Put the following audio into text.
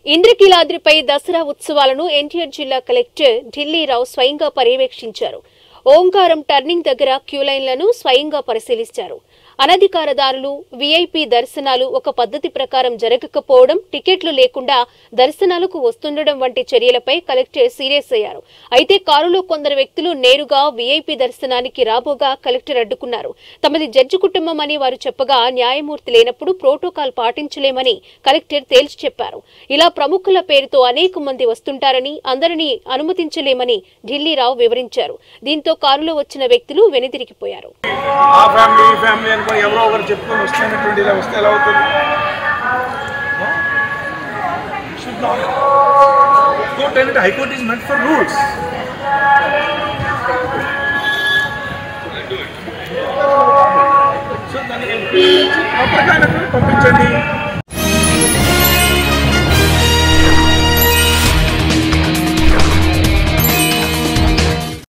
ఇంద్రకీలాద్రిపై దసరా ఉత్సవాలను ఎన్టీఆర్ జిల్లా కలెక్టర్ ఢిల్లీరావు స్వయంగా పర్యవేక్షించారు ఓంకారం టర్నింగ్ దగ్గర క్యూలైన్లను స్వయంగా పరిశీలించారు అనధికారదారులు వీఐపీ దర్శనాలు ఒక పద్ధతి ప్రకారం జరగకపోవడం టికెట్లు లేకుండా దర్శనాలకు వస్తుండడం వంటి చర్యలపై కలెక్టర్ సీరియస్ అయ్యారు అయితే కారులో కొందరు వ్యక్తులు నేరుగా వీఐపీ దర్శనానికి రాబోగా కలెక్టర్ అడ్డుకున్నారు తమది జడ్జి కుటుంబం అని వారు చెప్పగా న్యాయమూర్తి లేనప్పుడు ప్రోటోకాల్ పాటించలేమని కలెక్టర్ తేల్చి చెప్పారు ఇలా ప్రముఖుల పేరుతో అనేక మంది వస్తుంటారని అందరినీ అనుమతించలేమని ఢిల్లీరావు వివరించారు దీంతో కారులో వచ్చిన వ్యక్తులు వెనుదిరిగిపోయారు ఆ ఫ్యామిలీ ఈ ఫ్యామిలీ అనుకుని ఎవరో ఒకరు చెప్పుకొని వస్తున్నటువంటి ఇలా వస్తే ఎలా అవుతుంది కోర్ట్ అనేది high court is met for rules so దానికి లోపలికి ఆయనకు పంపించండి